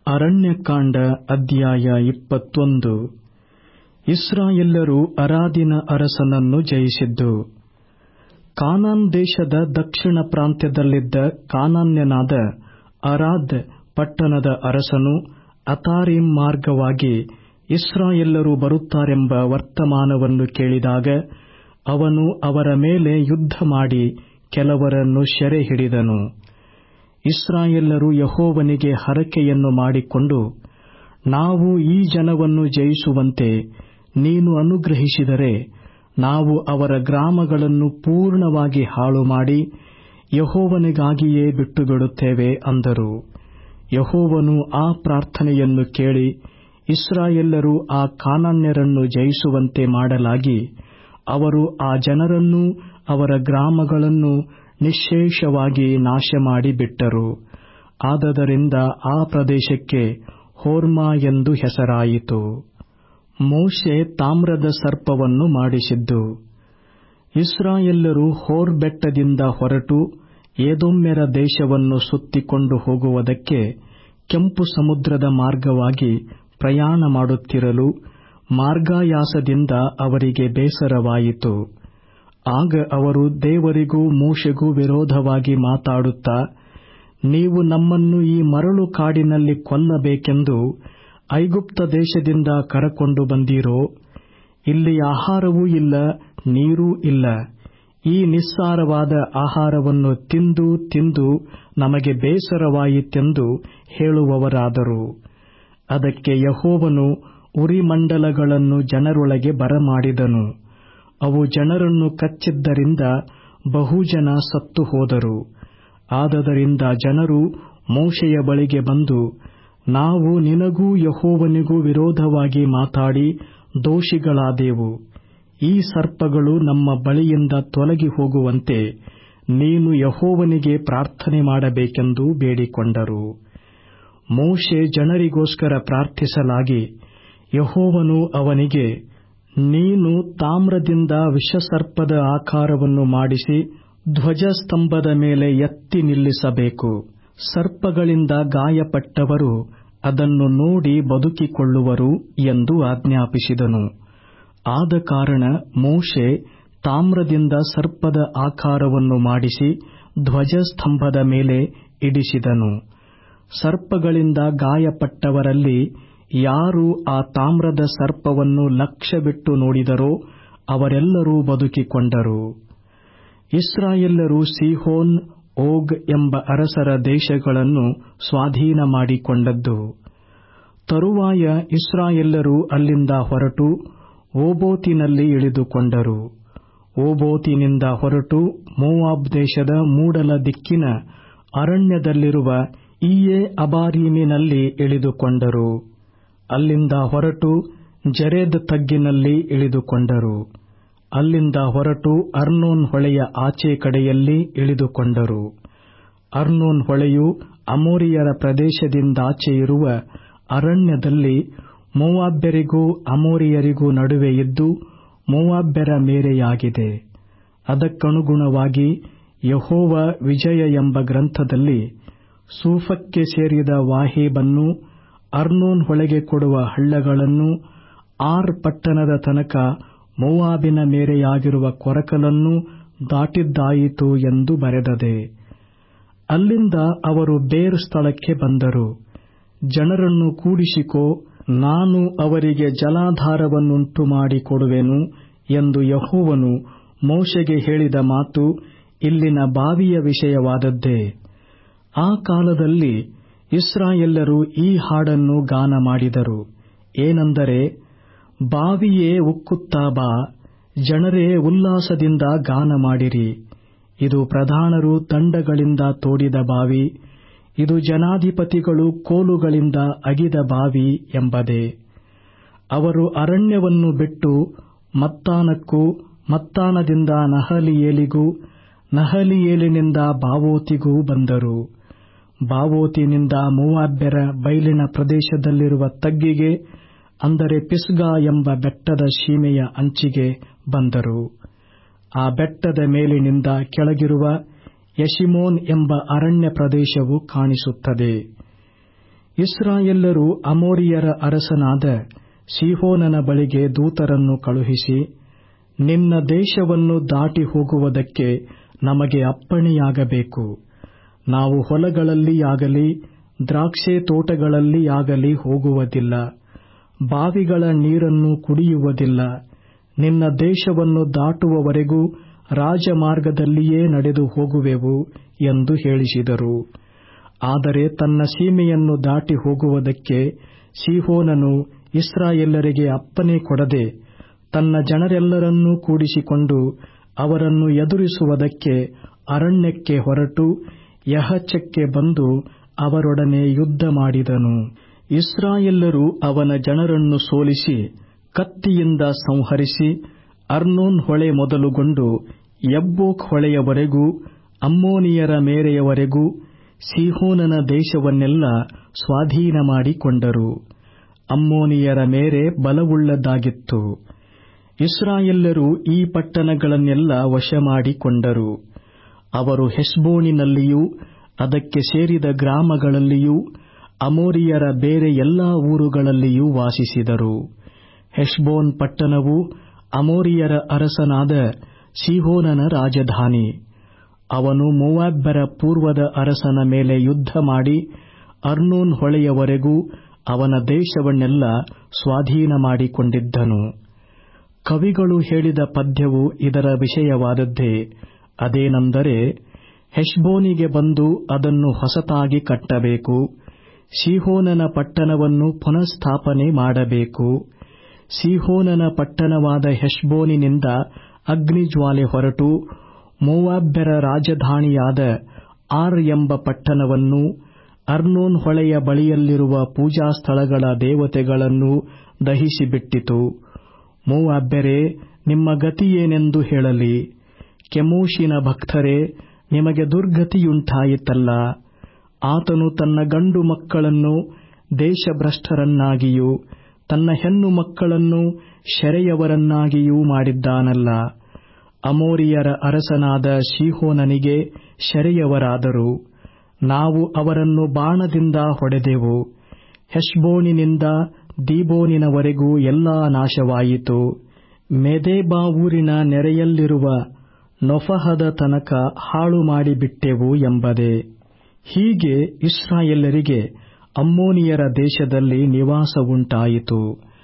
ಅರಣ್ಯಕಾಂಡ ಅಧ್ಯಾಯ ಇಪ್ಪತ್ತೊಂದು ಇಸ್ರಾಯೇಲ್ಯರು ಅರಾದಿನ ಅರಸನನ್ನು ಜಯಿಸಿದ್ದು ಕಾನಾನ್ ದೇಶದ ದಕ್ಷಿಣ ಪ್ರಾಂತ್ಯದಲ್ಲಿದ್ದ ಕಾನಾನ್ಯನಾದ ಅರಾದ್ ಪಟ್ಟಣದ ಅರಸನು ಅತಾರೀಮ್ ಮಾರ್ಗವಾಗಿ ಇಸ್ರಾಯೇಲ್ಯರು ಬರುತ್ತಾರೆಂಬ ವರ್ತಮಾನವನ್ನು ಕೇಳಿದಾಗ ಅವನು ಅವರ ಮೇಲೆ ಯುದ್ಧಮಾಡಿ ಕೆಲವರನ್ನು ಸೆರೆಹಿಡಿದನು ಇಸ್ರಾಯೇಲ್ಯರು ಯೆಹೋವನಿಗೆ ಹರಕೆಯನ್ನು ಮಾಡಿಕೊಂಡು ನಾವು ಈ ಜನವನ್ನು ಜಯಿಸುವಂತೆ ನೀನು ಅನುಗ್ರಹಿಸಿದರೆ ನಾವು ಅವರ ಗ್ರಾಮಗಳನ್ನು ಪೂರ್ಣವಾಗಿ ಹಾಳುಮಾಡಿ ಯೆಹೋವನಿಗಾಗಿಯೇ ಬಿಟ್ಟುಬಿಡುತ್ತೇವೆ ಅಂದರು ಯೆಹೋವನು ಆ ಪ್ರಾರ್ಥನೆಯನ್ನು ಕೇಳಿ ಇಸ್ರಾಯೇಲ್ಯರು ಆ ಕಾನಾನ್ಯರನ್ನು ಜಯಿಸುವಂತೆ ಮಾಡಲಾಗಿ ಅವರು ಆ ಜನರನ್ನೂ ಅವರ ಗ್ರಾಮಗಳನ್ನೂ ನಿಶ್ಶೇಷವಾಗಿ ನಾಶಮಾಡಿ ಬಿಟ್ಟರು ಆದದರಿಂದ ಆ ಪ್ರದೇಶಕ್ಕೆ ಹೊರ್ಮಾ ಎಂದು ಹೆಸರಾಯಿತು ಮೋಶೆ ತಾಮ್ರದ ಸರ್ಪವನ್ನು ಮಾಡಿಸಿದ್ದು ಇಸ್ರಾಯೇಲ್ಯರು ಹೋರ್ ಬೆಟ್ಟದಿಂದ ಹೊರಟು ಏದೋಮ್ಯರ ದೇಶವನ್ನು ಸುತ್ತಿಕೊಂಡು ಹೋಗುವುದಕ್ಕೆ ಕೆಂಪು ಸಮುದ್ರದ ಮಾರ್ಗವಾಗಿ ಪ್ರಯಾಣ ಮಾಡುತ್ತಿರಲು ಮಾರ್ಗಾಯಾಸದಿಂದ ಅವರಿಗೆ ಬೇಸರವಾಯಿತು ಆಗ ಅವರು ದೇವರಿಗೂ ಮೋಶೆಗೂ ವಿರೋಧವಾಗಿ ಮಾತಾಡುತ್ತಾ ನೀವು ನಮ್ಮನ್ನು ಈ ಮರಳು ಕಾಡಿನಲ್ಲಿ ಕೊಲ್ಲಬೇಕೆಂದು ಐಗುಪ್ತ ದೇಶದಿಂದ ಕರಕೊಂಡು ಬಂದೀರೋ ಇಲ್ಲಿ ಆಹಾರವೂ ಇಲ್ಲ ನೀರೂ ಇಲ್ಲ ಈ ನಿಸ್ಸಾರವಾದ ಆಹಾರವನ್ನು ತಿಂದು ತಿಂದು ನಮಗೆ ಬೇಸರವಾಯಿತೆಂದು ಹೇಳುವವರಾದರು ಅದಕ್ಕೆ ಯೆಹೋವನು ಉರಿಮಂಡಲಗಳನ್ನು ಜನರೊಳಗೆ ಬರಮಾಡಿದನು ಅವು ಜನರನ್ನು ಕಚ್ಚಿದ್ದರಿಂದ ಬಹುಜನ ಸತ್ತು ಹೋದರು ಆದದರಿಂದ ಜನರು ಮೋಶೆಯ ಬಳಿಗೆ ಬಂದು ನಾವು ನಿನಗೂ ಯೆಹೋವನಿಗೂ ವಿರೋಧವಾಗಿ ಮಾತಾಡಿ ದೋಷಿಗಳಾದೆವು ಈ ಸರ್ಪಗಳು ನಮ್ಮ ಬಳಿಯಿಂದ ತೊಲಗಿ ಹೋಗುವಂತೆ ನೀನು ಯೆಹೋವನಿಗೆ ಪ್ರಾರ್ಥನೆ ಮಾಡಬೇಕೆಂದು ಬೇಡಿಕೊಂಡರು ಮೋಶೆ ಜನರಿಗೋಸ್ಕರ ಪ್ರಾರ್ಥಿಸಲಾಗಿ ಯೆಹೋವನು ಅವನಿಗೆ ನೀನು ತಾಮ್ರದಿಂದ ವಿಷಸರ್ಪದ ಆಕಾರವನ್ನು ಮಾಡಿಸಿ ಧ್ವಜಸ್ತಂಭದ ಮೇಲೆ ಎತ್ತಿ ನಿಲ್ಲಿಸಬೇಕು ಸರ್ಪಗಳಿಂದ ಗಾಯಪಟ್ಟವರು ಅದನ್ನು ನೋಡಿ ಬದುಕಿಕೊಳ್ಳುವರು ಎಂದು ಆಜ್ಞಾಪಿಸಿದನು ಆದ ಕಾರಣ ಮೋಶೆ ತಾಮ್ರದಿಂದ ಸರ್ಪದ ಆಕಾರವನ್ನು ಮಾಡಿಸಿ ಧ್ವಜಸ್ತಂಭದ ಮೇಲೆ ಇಡಿಸಿದನು ಸರ್ಪಗಳಿಂದ ಗಾಯಪಟ್ಟವರಲ್ಲಿ ಯಾರು ಆ ತಾಮ್ರದ ಸರ್ಪವನ್ನು ಲಕ್ಷ್ಯವಿಟ್ಟು ನೋಡಿದರೋ ಅವರೆಲ್ಲರೂ ಬದುಕಿಕೊಂಡರು ಇಸ್ರಾಯೇಲ್ಯರು ಸೀಹೋನ್ ಓಗ್ ಎಂಬ ಅರಸರ ದೇಶಗಳನ್ನು ಸ್ವಾಧೀನ ಮಾಡಿಕೊಂಡದ್ದು ತರುವಾಯ ಇಸ್ರಾಯೇಲ್ಯರು ಅಲ್ಲಿಂದ ಹೊರಟು ಓಬೋತಿನಲ್ಲಿ ಇಳಿದುಕೊಂಡರು ಓಬೋತಿನಿಂದ ಹೊರಟು ಮೋವಾಬ್ ದೇಶದ ಮೂಡಲ ದಿಕ್ಕಿನ ಅರಣ್ಯದಲ್ಲಿರುವ ಈಯೇ ಅಬಾರೀಮಿನಲ್ಲಿ ಇಳಿದುಕೊಂಡರು ಅಲ್ಲಿಂದ ಹೊರಟು ಜರೇದ್ ತಗ್ಗಿನಲ್ಲಿ ಇಳಿದುಕೊಂಡರು ಅಲ್ಲಿಂದ ಹೊರಟು ಅರ್ನೋನ್ ಹೊಳೆಯ ಆಚೆ ಕಡೆಯಲ್ಲಿ ಇಳಿದುಕೊಂಡರು ಅರ್ನೋನ್ ಹೊಳೆಯು ಅಮೋರಿಯರ ಪ್ರದೇಶದಿಂದಾಚೆ ಇರುವ ಅರಣ್ಯದಲ್ಲಿ ಮೋವಾಬ್ಯರಿಗೂ ಅಮೋರಿಯರಿಗೂ ನಡುವೆ ಇದ್ದು ಮೋವಾಬ್ಯರ ಮೇರೆಯಾಗಿದೆ ಅದಕ್ಕನುಗುಣವಾಗಿ ಯಹೋವ ವಿಜಯ ಎಂಬ ಗ್ರಂಥದಲ್ಲಿ ಸೂಫಕ್ಕೆ ಸೇರಿದ ವಾಹೇಬನ್ನು ಅರ್ನೋನ್ ಹೊಳೆಗೆ ಕೊಡುವ ಹಳ್ಳಗಳನ್ನು ಆರ್ ಪಟ್ಟಣದ ತನಕ ಮೋವಾಬಿನ ಮೇರೆಯಾಗಿರುವ ಕೊರಕಲನ್ನೂ ದಾಟಿದ್ದಾಯಿತು ಎಂದು ಬರೆದದೆ ಅಲ್ಲಿಂದ ಅವರು ಬೇರ್ ಸ್ಥಳಕ್ಕೆ ಬಂದರು ಜನರನ್ನು ಕೂಡಿಸಿಕೋ ನಾನು ಅವರಿಗೆ ಜಲಾಧಾರವನ್ನುಂಟು ಮಾಡಿ ಕೊಡುವೆನು ಎಂದು ಯಹೋವನು ಮೋಶೆಗೆ ಹೇಳಿದ ಮಾತು ಇಲ್ಲಿನ ಬಾವಿಯ ವಿಷಯವಾದದ್ದೇ ಆ ಕಾಲದಲ್ಲಿ ಇಸ್ರಾಯೇಲ್ಯರು ಈ ಹಾಡನ್ನು ಗಾನ ಮಾಡಿದರು ಏನೆಂದರೆ ಬಾವಿಯೇ ಉಕ್ಕುತ್ತಾ ಬಾ ಜನರೇ ಉಲ್ಲಾಸದಿಂದ ಗಾನ ಮಾಡಿರಿ ಇದು ಪ್ರಧಾನರು ದಂಡಗಳಿಂದ ತೋಡಿದ ಬಾವಿ ಇದು ಜನಾಧಿಪತಿಗಳು ಕೋಲುಗಳಿಂದ ಅಗಿದ ಬಾವಿ ಎಂಬುದೇ ಅವರು ಅರಣ್ಯವನ್ನು ಬಿಟ್ಟು ಮತ್ತಾನಕ್ಕೂ ಮತ್ತಾನದಿಂದ ನಹಲಿಯೇಲಿಗೂ ನಹಲಿಯೇಲಿನಿಂದ ಬಾವೋತಿಗೂ ಬಂದರು ಬಾವೋತಿನಿಂದ ಮೂವಾಬ್ಯರ ಬಯಲಿನ ಪ್ರದೇಶದಲ್ಲಿರುವ ತಗ್ಗಿಗೆ ಅಂದರೆ ಪಿಸ್ಗಾ ಎಂಬ ಬೆಟ್ಟದ ಸೀಮೆಯ ಅಂಚಿಗೆ ಬಂದರು ಆ ಬೆಟ್ಟದ ಮೇಲಿನಿಂದ ಕೆಳಗಿರುವ ಯಶಿಮೋನ್ ಎಂಬ ಅರಣ್ಯ ಪ್ರದೇಶವು ಕಾಣಿಸುತ್ತದೆ ಇಸ್ರಾಯೇಲ್ಯರು ಅಮೋರಿಯರ ಅರಸನಾದ ಸೀಹೋನನ ಬಳಿಗೆ ದೂತರನ್ನು ಕಳುಹಿಸಿ ನಿನ್ನ ದೇಶವನ್ನು ದಾಟಿ ಹೋಗುವುದಕ್ಕೆ ನಮಗೆ ಅಪ್ಪಣೆಯಾಗಬೇಕು ನಾವು ಹೊಲಗಳಲ್ಲಿಯಾಗಲಿ ದ್ರಾಕ್ಷೆ ತೋಟಗಳಲ್ಲಿಯಾಗಲಿ ಹೋಗುವುದಿಲ್ಲ ಬಾವಿಗಳ ನೀರನ್ನು ಕುಡಿಯುವುದಿಲ್ಲ ನಿನ್ನ ದೇಶವನ್ನು ದಾಟುವವರೆಗೂ ರಾಜಮಾರ್ಗದಲ್ಲಿಯೇ ನಡೆದು ಹೋಗುವೆವು ಎಂದು ಹೇಳಿಸಿದರು ಆದರೆ ತನ್ನ ಸೀಮೆಯನ್ನು ದಾಟಿ ಹೋಗುವುದಕ್ಕೆ ಸೀಹೋನನು ಇಸ್ರಾಯೇಲ್ಯರಿಗೆ ಅಪ್ಪಣೆ ಕೊಡದೆ ತನ್ನ ಜನರೆಲ್ಲರನ್ನೂ ಕೂಡಿಸಿಕೊಂಡು ಅವರನ್ನು ಎದುರಿಸುವುದಕ್ಕೆ ಅರಣ್ಯಕ್ಕೆ ಹೊರಟು ಯಹಚಕ್ಕೆ ಬಂದು ಅವರೊಡನೆ ಯುದ್ಧ ಮಾಡಿದನು ಇಸ್ರಾಯೇಲ್ಯರು ಅವನ ಜನರನ್ನು ಸೋಲಿಸಿ ಕತ್ತಿಯಿಂದ ಸಂಹರಿಸಿ ಅರ್ನೋನ್ ಹೊಳೆ ಮೊದಲುಗೊಂಡು ಯಬ್ಬೋಕ್ ಹೊಳೆಯವರೆಗೂ ಅಮ್ಮೋನಿಯರ ಮೇರೆಯವರೆಗೂ ಸೀಹೋನನ ದೇಶವನ್ನೆಲ್ಲ ಸ್ವಾಧೀನ ಮಾಡಿಕೊಂಡರು ಅಮ್ಮೋನಿಯರ ಮೇರೆ ಬಲವುಳ್ಳದ್ದಾಗಿತ್ತು ಇಸ್ರಾಯೇಲ್ಯರು ಈ ಪಟ್ಟಣಗಳನ್ನೆಲ್ಲ ವಶಮಾಡಿಕೊಂಡರು ಅವರು ಹೆಷ್ಬೋನಿನಲ್ಲಿಯೂ ಅದಕ್ಕೆ ಸೇರಿದ ಗ್ರಾಮಗಳಲ್ಲಿಯೂ ಅಮೋರಿಯರ ಬೇರೆ ಎಲ್ಲಾ ಊರುಗಳಲ್ಲಿಯೂ ವಾಸಿಸಿದರು ಹೆಷ್ಬೋನ್ ಪಟ್ಟಣವು ಅಮೋರಿಯರ ಅರಸನಾದ ಸೀಹೋನನ ರಾಜಧಾನಿ ಅವನು ಮೋವಾಬ್ಯರ ಪೂರ್ವದ ಅರಸನ ಮೇಲೆ ಯುದ್ಧ ಮಾಡಿ ಅರ್ನೋನ್ ಹೊಳೆಯವರೆಗೂ ಅವನ ದೇಶವನ್ನೆಲ್ಲ ಸ್ವಾಧೀನ ಮಾಡಿಕೊಂಡಿದ್ದನು ಕವಿಗಳು ಹೇಳಿದ ಪದ್ಯವು ಇದರ ವಿಷಯವಾದದ್ದೇ ಅದೇನೆಂದರೆ ಹೆಷ್ಬೋನಿಗೆ ಬಂದು ಅದನ್ನು ಹೊಸತಾಗಿ ಕಟ್ಟಬೇಕು ಸೀಹೋನನ ಪಟ್ಟಣವನ್ನು ಪುನಃಸ್ಥಾಪನೆ ಮಾಡಬೇಕು ಸೀಹೋನನ ಪಟ್ಟಣವಾದ ಹೆಷ್ಬೋನಿನಿಂದ ಅಗ್ನಿಜ್ವಾಲೆ ಹೊರಟು ಮೋವಾಬ್ಯರ ರಾಜಧಾನಿಯಾದ ಆರ್ ಎಂಬ ಪಟ್ಟಣವನ್ನು ಅರ್ನೋನ್ ಹೊಳೆಯ ಬಳಿಯಲ್ಲಿರುವ ಪೂಜಾ ಸ್ಥಳಗಳ ದೇವತೆಗಳನ್ನು ದಹಿಸಿಬಿಟ್ಟಿತು ಮೋವಾಬ್ಯರೇ ನಿಮ್ಮ ಗತಿಯೇನೆಂದು ಹೇಳಲಿ ಕೆಮೋಷಿನ ಭಕ್ತರೇ ನಿಮಗೆ ದುರ್ಗತಿಯುಂಟಾಯಿತಲ್ಲ ಆತನು ತನ್ನ ಗಂಡು ಮಕ್ಕಳನ್ನು ದೇಶಭ್ರಷ್ಟರನ್ನಾಗಿಯೂ ತನ್ನ ಹೆಣ್ಣು ಮಕ್ಕಳನ್ನು ಶೆರೆಯವರನ್ನಾಗಿಯೂ ಮಾಡಿದ್ದಾನಲ್ಲ ಅಮೋರಿಯರ ಅರಸನಾದ ಶೀಹೋನನಿಗೆ ಶೆರೆಯವರಾದರು ನಾವು ಅವರನ್ನು ಬಾಣದಿಂದ ಹೊಡೆದೆವು ಹೆಷ್ಬೋನಿನಿಂದ ದೀಬೋನಿನವರೆಗೂ ಎಲ್ಲಾ ನಾಶವಾಯಿತು ಮೆದೇಬಾ ಊರಿನ ನೆರೆಯಲ್ಲಿರುವ ನೊಫಹದ ತನಕ ಹಾಳು ಮಾಡಿಬಿಟ್ಟೆವು ಎಂಬುದೇ ಹೀಗೆ ಇಸ್ರಾಯೇಲ್ಯರಿಗೆ ಅಮ್ಮೋನಿಯರ ದೇಶದಲ್ಲಿ ನಿವಾಸವುಂಟಾಯಿತು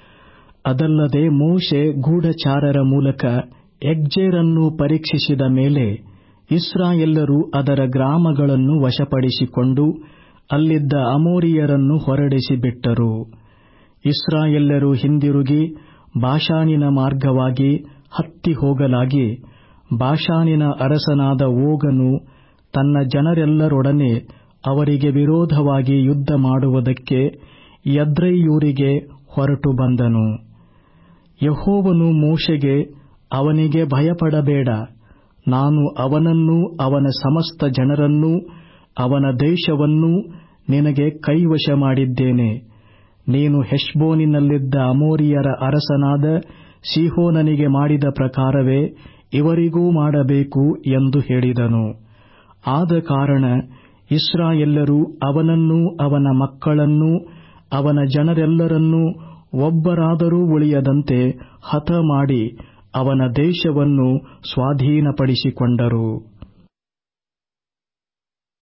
ಅದಲ್ಲದೆ ಮೋಶೆ ಗೂಢಚಾರರ ಮೂಲಕ ಎಗ್ಜೇರನ್ನು ಪರೀಕ್ಷಿಸಿದ ಮೇಲೆ ಇಸ್ರಾಯೇಲ್ಯರು ಅದರ ಗ್ರಾಮಗಳನ್ನು ವಶಪಡಿಸಿಕೊಂಡು ಅಲ್ಲಿದ್ದ ಅಮೋರಿಯರನ್ನು ಹೊರಡಿಸಿಬಿಟ್ಟರು ಇಸ್ರಾಯೇಲ್ಯರು ಹಿಂದಿರುಗಿ ಬಾಷಾನಿನ ಮಾರ್ಗವಾಗಿ ಹತ್ತಿ ಹೋಗಲಾಗಿ ಬಾಷಾನಿನ ಅರಸನಾದ ಓಗನು ತನ್ನ ಜನರೆಲ್ಲರೊಡನೆ ಅವರಿಗೆ ವಿರೋಧವಾಗಿ ಯುದ್ಧ ಮಾಡುವುದಕ್ಕೆ ಯದ್ರೈಯೂರಿಗೆ ಹೊರಟು ಬಂದನು ಯಹೋವನು ಮೋಶೆಗೆ ಅವನಿಗೆ ಭಯಪಡಬೇಡ ನಾನು ಅವನನ್ನೂ ಅವನ ಸಮಸ್ತ ಜನರನ್ನೂ ಅವನ ದೇಶವನ್ನೂ ನಿನಗೆ ಕೈವಶ ಮಾಡಿದ್ದೇನೆ ನೀನು ಹೆಷ್ಬೋನಿನಲ್ಲಿದ್ದ ಅಮೋರಿಯರ ಅರಸನಾದ ಸೀಹೋನನಿಗೆ ಮಾಡಿದ ಪ್ರಕಾರವೇ ಇವರಿಗೂ ಮಾಡಬೇಕು ಎಂದು ಹೇಳಿದನು ಆದ ಕಾರಣ ಇಸ್ರಾಯೇಲ್ಯರು ಅವನನ್ನೂ ಅವನ ಮಕ್ಕಳನ್ನೂ ಅವನ ಜನರೆಲ್ಲರನ್ನೂ ಒಬ್ಬರಾದರೂ ಉಳಿಯದಂತೆ ಹತ ಮಾಡಿ ಅವನ ದೇಶವನ್ನು ಸ್ವಾಧೀನಪಡಿಸಿಕೊಂಡರು